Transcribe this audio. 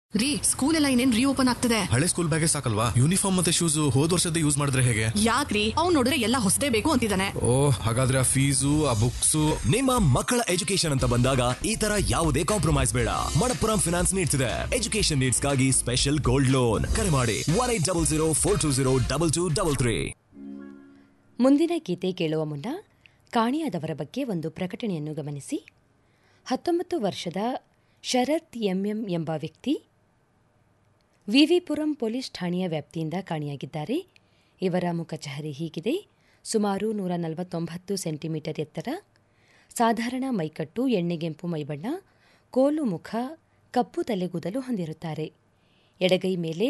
ರೀ ಸ್ಕೂಲ್ ಎಲ್ಲ ಇನ್ನೇನ್ ರೀಓಪನ್ ಆಗ್ತದೆ ಹಳೆ ಸ್ಕೂಲ್ ಬ್ಯಾಗೇ ಸಾಕಲ್ವಾ ಯೂನಿಫಾರ್ಮ್ ಮತ್ತೆ ಶೂಸ್ ಹೋದ್ ವರ್ಷದ ಯೂಸ್ ಮಾಡಿದ್ರೆ ಹೇಗೆ ಯಾಕ್ರಿ ಅವ್ನ್ ನೋಡಿದ್ರೆ ಎಲ್ಲ ಹೊಸದೇ ಬೇಕು ಅಂತಿದ್ದಾನೆ ಓ ಹಾಗಾದ್ರೆ ಆ ಫೀಸು ಆ ಬುಕ್ಸು ನಿಮ್ಮ ಮಕ್ಕಳ ಎಜುಕೇಶನ್ ಅಂತ ಬಂದಾಗ ಈ ತರ ಯಾವುದೇ ಕಾಂಪ್ರಮೈಸ್ ಬೇಡ ಮಣಪ್ಪುರಂ ಫಿನಾನ್ಸ್ ನೀಡ್ತಿದೆ ಎಜುಕೇಶನ್ ನೀಡ್ಸ್ಗಾಗಿ ಸ್ಪೆಷಲ್ ಗೋಲ್ಡ್ ಲೋನ್ ಕರೆ ಮಾಡಿ one eight double zero four two zero double two double three ಮುಂದಿನ ಗೀತೆ ಕೇಳುವ ಮುನ್ನ ಕಾಣಿಯಾದವರ ಬಗ್ಗೆ ಒಂದು ಪ್ರಕಟಣೆಯನ್ನು ಗಮನಿಸಿ ಹತ್ತೊಂಬತ್ತು ವರ್ಷದ ಶರತ್ ಎಂಎಂ ಎಂಬ ವ್ಯಕ್ತಿ ವಿವಿಪುರಂ ಪೊಲೀಸ್ ಠಾಣೆಯ ವ್ಯಾಪ್ತಿಯಿಂದ ಕಾಣೆಯಾಗಿದ್ದಾರೆ ಇವರ ಮುಖಚಹರೆ ಹೀಗಿದೆ ಸುಮಾರು ನೂರ ನಲವತ್ತೊಂಬತ್ತು ಸೆಂಟಿಮೀಟರ್ ಎತ್ತರ ಸಾಧಾರಣ ಮೈಕಟ್ಟು ಎಣ್ಣೆಗೆಂಪು ಮೈಬಣ್ಣ ಕೋಲು ಮುಖ ಕಪ್ಪು ತಲೆಗೂದಲು ಹೊಂದಿರುತ್ತಾರೆ ಎಡಗೈ ಮೇಲೆ